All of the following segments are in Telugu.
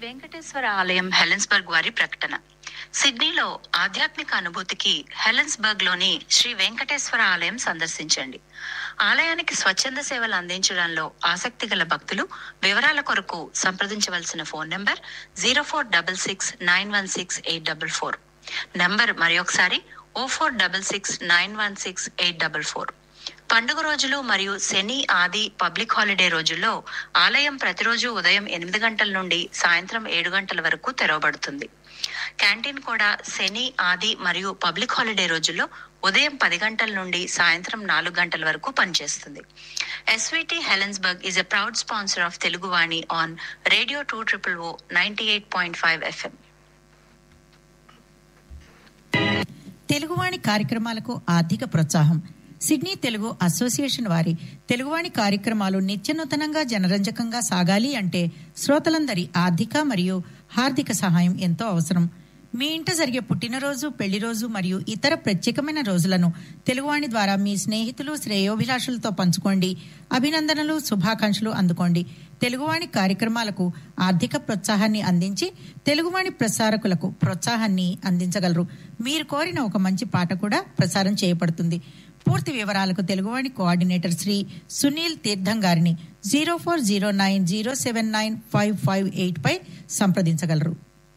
వెంకటేశ్వర ఆలయం హెలెన్స్బర్గ్ వారి ప్రకటన సిడ్నీలో ఆధ్యాత్మిక అనుభూతికి హెలెన్స్బర్గ్ లోని శ్రీ వెంకటేశ్వర ఆలయం సందర్శించండి ఆలయానికి స్వచ్ఛంద సేవలు అందించడంలో ఆసక్తి గల భక్తులు వివరాల కొరకు సంప్రదించవలసిన phone number zero four double six nine one six eight double four number మరి ఒకసారి o four double six nine one six eight double four పండుగ రోజులు మరియు శని ఆది పబ్లిక్ హాలిడే రోజుల్లో ఆలయం ప్రతిరోజు ఉదయం ఎనిమిది గంటల నుండి సాయంత్రం ఏడు గంటల వరకు తెరవబడుతుంది క్యాంటీన్ కూడా శని ఆది మరియు పబ్లిక్ హాలిడే రోజుల్లో ఉదయం పది గంటల నుండి సాయంత్రం నాలుగు గంటల వరకు పనిచేస్తుంది SVT Helensburgh is a proud sponsor of Teluguvani on radio two triple o ninety eight point five FM Teluguvani కార్యక్రమాలకు ఆర్థిక ప్రోత్సాహం సిడ్నీ తెలుగు అసోసియేషన్ వారి తెలుగువాణి కార్యక్రమాలు నిత్యనూతనంగా జనరంజకంగా సాగాలి అంటే శ్రోతలందరి ఆర్థిక మరియు హార్దిక సహాయం ఎంతో అవసరం మీ ఇంట జరిగే పుట్టినరోజు పెళ్లి రోజు మరియు ఇతర ప్రత్యేకమైన రోజులను తెలుగువాణి ద్వారా మీ స్నేహితులు శ్రేయోభిలాషులతో పంచుకోండి అభినందనలు శుభాకాంక్షలు అందుకోండి తెలుగువాణి కార్యక్రమాలకు ఆర్థిక ప్రోత్సాహాన్ని అందించి తెలుగువాణి ప్రసారకులకు ప్రోత్సాహాన్ని అందించగలరు మీరు కోరిన ఒక మంచి పాట కూడా ప్రసారం చేయబడుతుంది పూర్తి వివరాలకు తెలుగువాణి కోఆర్డినేటర్ శ్రీ సునీల్ తీర్థం గారిని zero four zero nine zero seven nine five five eight పై సంప్రదించగలరు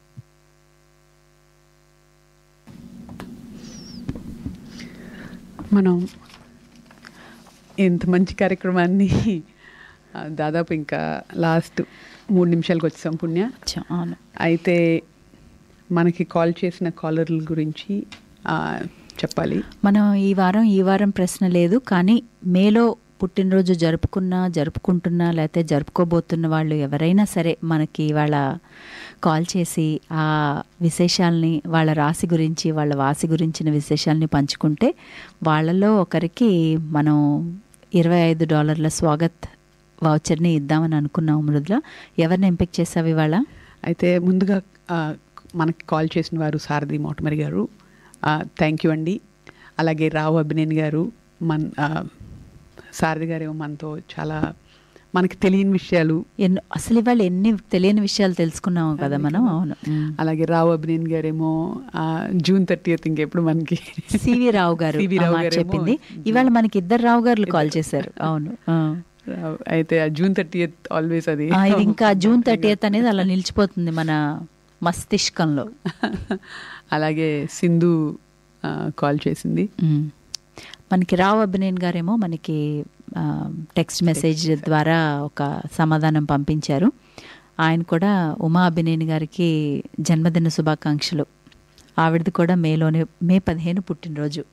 మనం ఇంత మంచి కార్యక్రమాన్ని ఆ, దాదాపు ఇంకా లాస్ట్ మూడు నిమిషాలకు వచ్చాం పుణ్య చాలు అయితే మనకి కాల్ చేసిన కాలర్ల గురించి ఆ, చెప్పాలి మనం ఈ వారం ఈ వారం ప్రశ్న లేదు కానీ మేలో పుట్టినరోజు జరుపుకున్నా జరుపుకుంటున్నా లేకపోతే జరుపుకోబోతున్న వాళ్ళు ఎవరైనా సరే మనకి వాళ్ళ కాల్ చేసి ఆ విశేషాల్ని వాళ్ళ రాశి గురించి వాళ్ళ వాసి గురించిన విశేషాల్ని పంచుకుంటే వాళ్ళలో ఒకరికి మనం ఇరవై ఐదు డాలర్ల స్వాగత్ వౌచర్ని ఇద్దామని అనుకున్నాం మృదుల ఎవరిని ఎంపిక చేసావు ఇవాళ అయితే ముందుగా ఆ, మనకి కాల్ చేసిన వారు సారథి మోటమరి గారు థ్యాంక్ యూ అండి అలాగే రావు అభినేని గారు మన్ ఆ, సారథి గారు ఏమో మనతో చాలా మనకి తెలియని విషయాలు ఎన్నో అసలు ఇవాళ ఎన్ని తెలియని విషయాలు తెలుసుకున్నాము కదా మనం అవును ఉమ్. అలాగే రావు అభినేని గారేమో ఆ, జూన్ థర్టీయత్ ఇంకెప్పుడు మనకి సివి రావు గారు సివి ఆ రావు మాట గారేమో చెప్పింది ఇవాళ మనకి ఇద్దరు రావు గారు కాల్ చేశారు అవును ఆ. రావు- అయితే ఆ జూన్ థర్టీయత్ ఆల్వేస్ అది ఆ, ఇది ఇంకా జూన్ థర్టీయత్ అనేది అలా నిలిచిపోతుంది మన మస్తిష్కంలో అలాగే సింధు ఆ, కాల్ చేసింది ఉమ్. మనకి రావు అభినేన్ గారేమో మనకి ఆ, టెక్స్ట్ మెసేజ్ ద్వారా ఒక సమాధానం పంపించారు ఆయన కూడా ఉమా అభినేని గారికి జన్మదిన శుభాకాంక్షలు ఆవిడది కూడా మేలోనే మే పదిహేను పుట్టినరోజు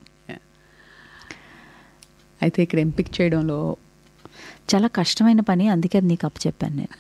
అయితే ఇక్కడ ఎంపిక చేయడంలో చాలా కష్టమైన పని అందుకే అది నీకు అప్పచెప్పాను నేను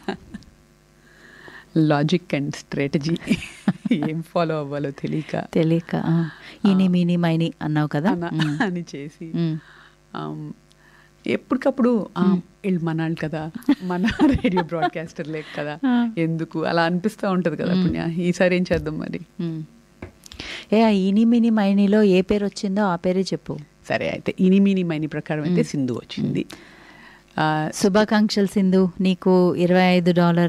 లాజిక్ అండ్ స్ట్రాటజీ ఏం ఫాలో అవ్వాలో తెలియక తెలియక ఆ, ఈని మీని మైని అన్నావు కదా అన- ఉమ్. అని చేసి ఉమ్. ఆమ్, ఎప్పటికప్పుడు ఆ, వీళ్ళు మనాళ్ళు కదా మన రేడియో బ్రాడ్కాస్టర్ లేక కదా ఎందుకు అలా అనిపిస్తూ ఉంటది కదా పుణ్య ఈసారి ఏం చేద్దాం మరి ఉమ్. ఏ ఆ ఈని మిని మైనిలో ఏ పేరు వచ్చిందో ఆ పేరే చెప్పు సరే అయితే ఇనిమిని మైని ప్రకారం అయితే సింధు వచ్చింది ఆ, శుభాకాంక్షలు సింధు నీకు ఇరవై ఐదు డాలర్